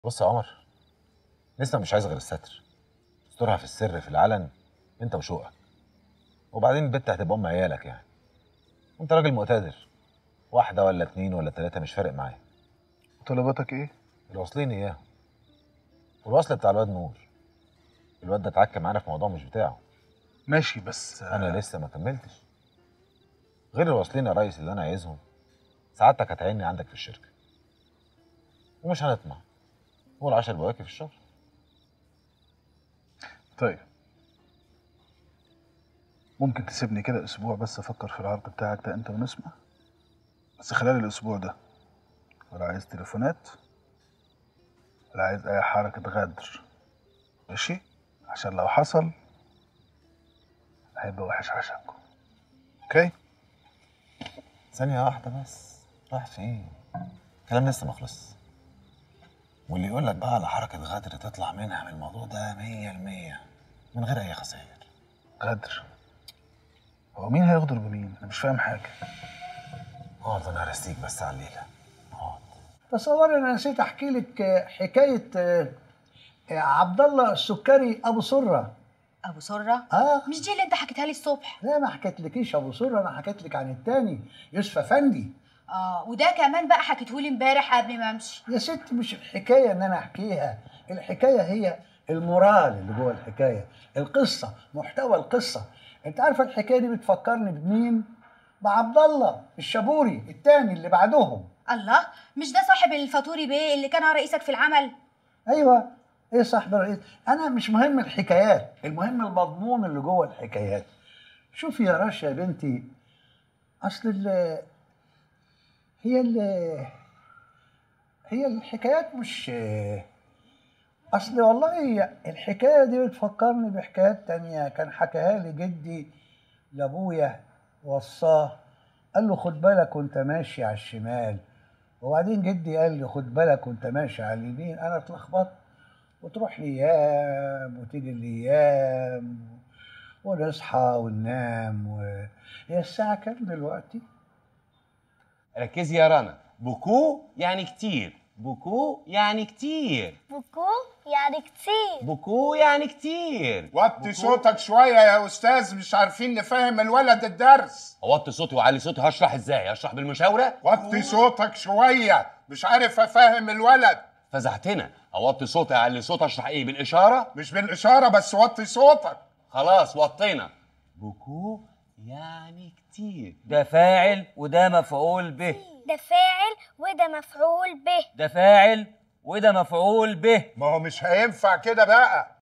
بص يا عمر نسمة مش عايزة غير الستر استرها في السر في العلن انت وشوقك وبعدين البت هتبقى ام عيالك يعني وانت راجل مقتدر واحدة ولا اتنين ولا تلاتة مش فارق معايا طلباتك ايه؟ الواصلين اياهم والوصل بتاع الواد نور الواد ده اتعكى معانا في موضوع مش بتاعه ماشي بس انا لسه ما كملتش غير الواصلين يا ريس اللي انا عايزهم سعادتك هتعيني عندك في الشركه ومش هنطمع هو العشر بواكي في الشهر طيب ممكن تسيبني كده اسبوع بس افكر في العرض بتاعك ده انت ونسمة بس خلال الاسبوع ده ولا عايز تليفونات ولا عايز اي حركة غدر ماشي عشان لو حصل هيبقى وحش عشانكم اوكي ثانيه واحده بس راحت فين الكلام لسه ما خلص واللي يقول لك بقى على حركه غدر تطلع منها من الموضوع ده 100% من غير اي خسائر غدر هو مين هيغدر بمين انا مش فاهم حاجة اقعد انا هرستيك بس على الليله اقعد تصوري انا نسيت احكي لك آه، حكايه آه، آه، عبد الله السكري ابو سره ابو سره اه مش دي اللي انت حكيتها لي الصبح لا ما حكيتلكيش ابو سره انا حكيت لك عن التاني يوسف افندي اه وده كمان بقى حكيته لي امبارح قبل ما امشي يا ست مش الحكايه ان انا احكيها الحكايه هي المورال اللي جوه الحكايه القصه محتوى القصه انت عارفه الحكايه دي بتفكرني بمين بعبد الله الشابوري التاني اللي بعدهم الله مش ده صاحب الفاتوري بيه اللي كان رئيسك في العمل ايوه ايه صاحب الرئيس انا مش مهم الحكايات المهم المضمون اللي جوه الحكايات شوفي يا رشا يا بنتي اصل ال هي ال هي الحكايات مش اصل والله الحكايه دي بتفكرني بحكايات تانية كان حكاها لي جدي لابويا وصاه قال له خد بالك وانت ماشي على الشمال وبعدين جدي قال لي خد بالك وانت ماشي على اليمين انا اتلخبطت وتروح الايام وتيجي الايام ونصحى وننام و... هي الساعه كام دلوقتي ركزي يا رنا بوكو يعني كتير بوكو يعني كتير بوكو يعني كتير بوكو يعني كتير وطي صوتك شوية يا أستاذ مش عارفين نفهم الولد الدرس اوطي صوتي وعلي صوتي هشرح ازاي هشرح بالمشاوره وطي صوتك شوية مش عارف أفهم الولد فزعتنا اوطي صوتي اعلي صوتي اشرح ايه بالاشاره مش بالإشارة بس وطي صوتك خلاص وطينا بوكو يعني كتير ده فاعل وده مفعول به ده فاعل وده مفعول به ده فاعل وده مفعول به ما هو مش هينفع كده بقى